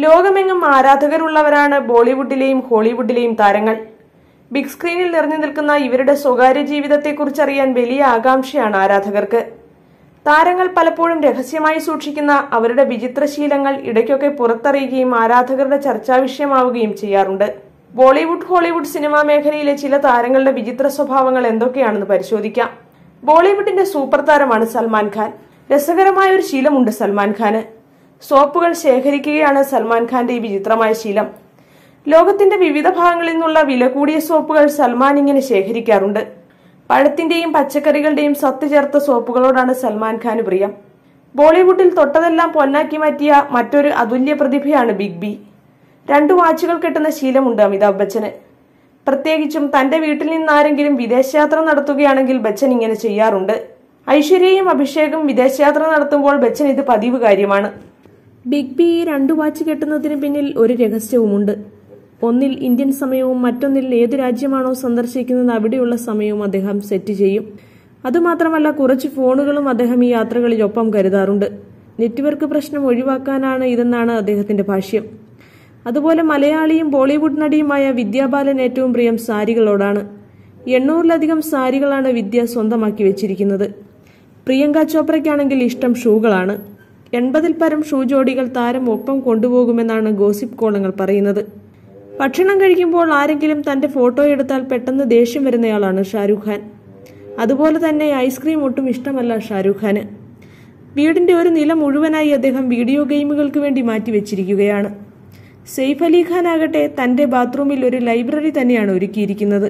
ലോകമെങ്ങും ആരാധകരുള്ളവരാണ് ബോളിവുഡിലെയും ഹോളിവുഡിലെയും താരങ്ങൾ ബിഗ് സ്ക്രീനിൽ നിറഞ്ഞു നിൽക്കുന്ന ഇവരുടെ സ്വകാര്യ ജീവിതത്തെക്കുറിച്ചറിയാൻ വലിയ ആകാംക്ഷയാണ് ആരാധകർക്ക് താരങ്ങൾ പലപ്പോഴും രഹസ്യമായി സൂക്ഷിക്കുന്ന അവരുടെ വിചിത്രശീലങ്ങൾ ഇടയ്ക്കൊക്കെ പുറത്തറിയുകയും ആരാധകരുടെ ചർച്ചാവിഷയമാവുകയും ചെയ്യാറുണ്ട് ബോളിവുഡ് ഹോളിവുഡ് സിനിമാ മേഖലയിലെ ചില താരങ്ങളുടെ വിചിത്ര സ്വഭാവങ്ങൾ എന്തൊക്കെയാണെന്ന് പരിശോധിക്കാം ബോളിവുഡിന്റെ സൂപ്പർ താരമാണ് സൽമാൻ ഖാൻ രസകരമായ ഒരു ശീലമുണ്ട് സൽമാൻ ഖാന് സോപ്പുകൾ ശേഖരിക്കുകയാണ് സൽമാൻ ഖാന്റെ ഈ വിചിത്രമായ ശീലം ലോകത്തിന്റെ വിവിധ ഭാഗങ്ങളിൽ നിന്നുള്ള വില കൂടിയ സോപ്പുകൾ സൽമാൻ ഇങ്ങനെ ശേഖരിക്കാറുണ്ട് പഴത്തിന്റെയും പച്ചക്കറികളുടെയും സത്ത് ചേർത്ത സോപ്പുകളോടാണ് സൽമാൻ ഖാന് പ്രിയം ബോളിവുഡിൽ തൊട്ടതെല്ലാം പൊന്നാക്കി മാറ്റിയ മറ്റൊരു അതുല്യ പ്രതിഭയാണ് ബിഗ് ബി രണ്ടു വാച്ചുകൾ കെട്ടുന്ന ശീലമുണ്ട് അമിതാഭ് ബച്ചന് പ്രത്യേകിച്ചും തന്റെ വീട്ടിൽ നിന്നാരെങ്കിലും വിദേശയാത്ര നടത്തുകയാണെങ്കിൽ ബച്ചൻ ഇങ്ങനെ ചെയ്യാറുണ്ട് ഐശ്വര്യയും അഭിഷേകും വിദേശയാത്ര നടത്തുമ്പോൾ ബച്ചൻ ഇത് പതിവ് കാര്യമാണ് ബിഗ് ബി ഈ രണ്ടു വാച്ച് കെട്ടുന്നതിന് പിന്നിൽ ഒരു രഹസ്യവുമുണ്ട് ഒന്നിൽ ഇന്ത്യൻ സമയവും മറ്റൊന്നിൽ ഏതു രാജ്യമാണോ സന്ദർശിക്കുന്നത് അവിടെയുള്ള സമയവും അദ്ദേഹം സെറ്റ് ചെയ്യും അതുമാത്രമല്ല കുറച്ച് ഫോണുകളും അദ്ദേഹം ഈ യാത്രകളിൽ ഒപ്പം കരുതാറുണ്ട് നെറ്റ്വർക്ക് പ്രശ്നം ഒഴിവാക്കാനാണ് ഇതെന്നാണ് അദ്ദേഹത്തിന്റെ ഭാഷ്യം അതുപോലെ മലയാളിയും ബോളിവുഡ് നടിയുമായ വിദ്യാബാലൻ ഏറ്റവും പ്രിയം സാരികളോടാണ് എണ്ണൂറിലധികം സാരികളാണ് വിദ്യ സ്വന്തമാക്കി വെച്ചിരിക്കുന്നത് പ്രിയങ്ക ചോപ്രയ്ക്കാണെങ്കിൽ ഇഷ്ടം ഷൂകളാണ് എൺപതിൽ പരം ഷൂ ജോഡികൾ താരം ഒപ്പം കൊണ്ടുപോകുമെന്നാണ് ഗോസിപ്പ് കോളങ്ങൾ പറയുന്നത് ഭക്ഷണം കഴിക്കുമ്പോൾ ആരെങ്കിലും തന്റെ ഫോട്ടോ എടുത്താൽ പെട്ടെന്ന് ദേഷ്യം വരുന്നയാളാണ് ഷാരൂഖ് ഖാൻ അതുപോലെ തന്നെ ഐസ്ക്രീം ഒട്ടും ഇഷ്ടമല്ല ഷാരൂഖ് ഖാന് വീടിന്റെ ഒരു നില മുഴുവനായി അദ്ദേഹം വീഡിയോ ഗെയിമുകൾക്ക് വേണ്ടി മാറ്റിവെച്ചിരിക്കുകയാണ് സെയ്ഫ് അലി ഖാൻ ആകട്ടെ തന്റെ ബാത്റൂമിൽ ഒരു ലൈബ്രറി തന്നെയാണ് ഒരുക്കിയിരിക്കുന്നത്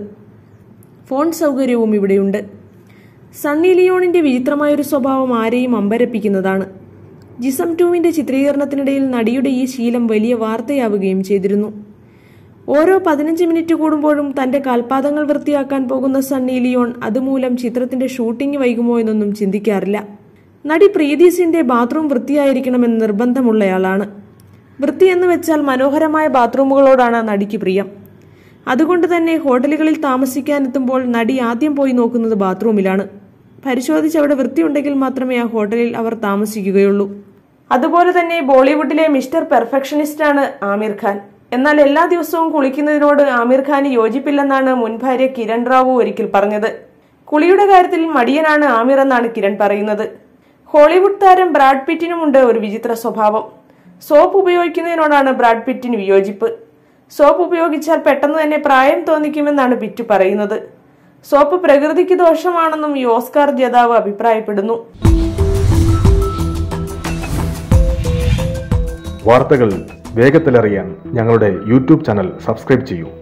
ഫോൺ സൗകര്യവും ഇവിടെയുണ്ട് സണ്ണി ലിയോണിന്റെ വിചിത്രമായൊരു സ്വഭാവം ആരെയും അമ്പരപ്പിക്കുന്നതാണ് ജിസം ടൂവിന്റെ ചിത്രീകരണത്തിനിടയിൽ നടിയുടെ ഈ ശീലം വലിയ വാർത്തയാവുകയും ചെയ്തിരുന്നു ഓരോ പതിനഞ്ച് മിനിറ്റ് കൂടുമ്പോഴും തന്റെ കാൽപാദങ്ങൾ വൃത്തിയാക്കാൻ പോകുന്ന സണ്ണി ലിയോൺ അതുമൂലം ചിത്രത്തിന്റെ ഷൂട്ടിംഗ് വൈകുമോ എന്നൊന്നും ചിന്തിക്കാറില്ല നടി പ്രീതി സിന്റെ ബാത്റൂം വൃത്തിയായിരിക്കണമെന്ന് നിർബന്ധമുള്ളയാളാണ് വൃത്തി എന്ന് വെച്ചാൽ മനോഹരമായ ബാത്റൂമുകളോടാണ് നടിക്ക് പ്രിയം അതുകൊണ്ട് തന്നെ ഹോട്ടലുകളിൽ താമസിക്കാനെത്തുമ്പോൾ നടി ആദ്യം പോയി നോക്കുന്നത് ബാത്റൂമിലാണ് പരിശോധിച്ച് അവിടെ വൃത്തിയുണ്ടെങ്കിൽ മാത്രമേ ആ ഹോട്ടലിൽ അവർ താമസിക്കുകയുള്ളൂ അതുപോലെ തന്നെ ബോളിവുഡിലെ മിസ്റ്റർ പെർഫെക്ഷനിസ്റ്റ് ആണ് ആമിർ ഖാൻ എന്നാൽ എല്ലാ ദിവസവും കുളിക്കുന്നതിനോട് ആമിർ ഖാന് യോജിപ്പില്ലെന്നാണ് മുൻ ഭാര്യ കിരൺ റാവു ഒരിക്കൽ പറഞ്ഞത് കുളിയുടെ കാര്യത്തിൽ മടിയനാണ് ആമിർ എന്നാണ് കിരൺ പറയുന്നത് ഹോളിവുഡ് താരം ബ്രാഡ് പിറ്റിനുമുണ്ട് ഒരു വിചിത്ര സ്വഭാവം സോപ്പ് ഉപയോഗിക്കുന്നതിനോടാണ് ബ്രാഡ് പിറ്റിന് വിയോജിപ്പ് സോപ്പ് ഉപയോഗിച്ചാൽ പെട്ടെന്ന് തന്നെ പ്രായം തോന്നിക്കുമെന്നാണ് പിറ്റു പറയുന്നത് സോപ്പ് പ്രകൃതിക്ക് ദോഷമാണെന്നും ഈ ഓസ്കാർ ജേതാവ് അഭിപ്രായപ്പെടുന്നു വാർത്തകൾ വേഗത്തിലറിയാൻ ഞങ്ങളുടെ യൂട്യൂബ് ചാനൽ സബ്സ്ക്രൈബ് ചെയ്യൂ